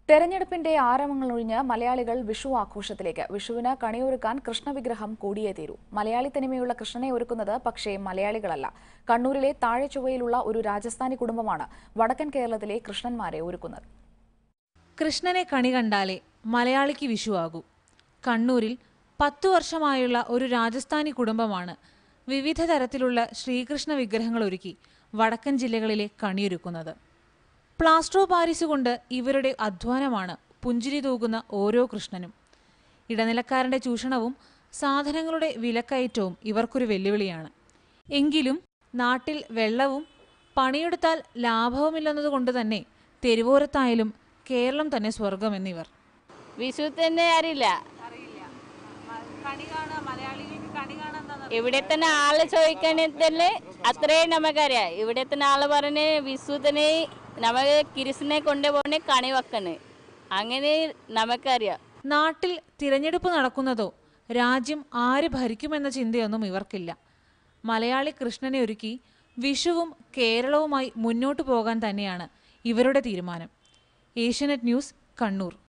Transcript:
തെരഞ്ഞെടുപ്പിന്റെ ആരവങ്ങളൊഴിഞ്ഞ് മലയാളികൾ വിഷു ആഘോഷത്തിലേക്ക് വിഷുവിന് കണിയൊരുക്കാൻ കൃഷ്ണവിഗ്രഹം കൂടിയേ തീരൂ മലയാളി തനിമയുള്ള കൃഷ്ണനെ ഒരുക്കുന്നത് പക്ഷേ മലയാളികളല്ല കണ്ണൂരിലെ താഴെചൊവ്വയിലുള്ള ഒരു രാജസ്ഥാനി കുടുംബമാണ് വടക്കൻ കേരളത്തിലെ കൃഷ്ണന്മാരെ ഒരുക്കുന്നത് കൃഷ്ണനെ കണി കണ്ടാലേ മലയാളിക്ക് വിഷു ആകൂ കണ്ണൂരിൽ പത്തു വർഷമായുള്ള ഒരു രാജസ്ഥാനി കുടുംബമാണ് വിവിധ തരത്തിലുള്ള ശ്രീകൃഷ്ണ വിഗ്രഹങ്ങൾ ഒരുക്കി വടക്കൻ ജില്ലകളിലെ കണിയൊരുക്കുന്നത് പ്ലാസ്റ്റർ ഓഫ് പാരീസ് കൊണ്ട് ഇവരുടെ അധ്വാനമാണ് പുഞ്ചിരി തൂകുന്ന ഓരോ കൃഷ്ണനും ഇടനിലക്കാരന്റെ ചൂഷണവും സാധനങ്ങളുടെ വിലക്കയറ്റവും ഇവർക്കൊരു വെല്ലുവിളിയാണ് എങ്കിലും നാട്ടിൽ വെള്ളവും പണിയെടുത്താൽ ലാഭവുമില്ലെന്നതുകൊണ്ട് തന്നെ തെരുവോരത്തായാലും കേരളം തന്നെ സ്വർഗമെന്നിവർ വിഷു തന്നെ അറിയില്ല ഇവിടെ തന്നെ ആള് ചോദിക്കണതല്ലേ അത്രയും നമുക്കറിയാം ഇവിടെ തന്നെ ആള് പറഞ്ഞ് വിഷു തന്നെ നമുക്ക് കിരിസിനെ കൊണ്ടുപോകണേ കണി വെക്കണ് അങ്ങനെ നമുക്കറിയാം നാട്ടിൽ തിരഞ്ഞെടുപ്പ് നടക്കുന്നതോ രാജ്യം ആര് ഭരിക്കുമെന്ന ചിന്തയൊന്നും ഇവർക്കില്ല മലയാളി കൃഷ്ണനെ ഒരുക്കി വിഷുവും കേരളവുമായി മുന്നോട്ടു പോകാൻ തന്നെയാണ് ഇവരുടെ തീരുമാനം ഏഷ്യനെറ്റ് ന്യൂസ് കണ്ണൂർ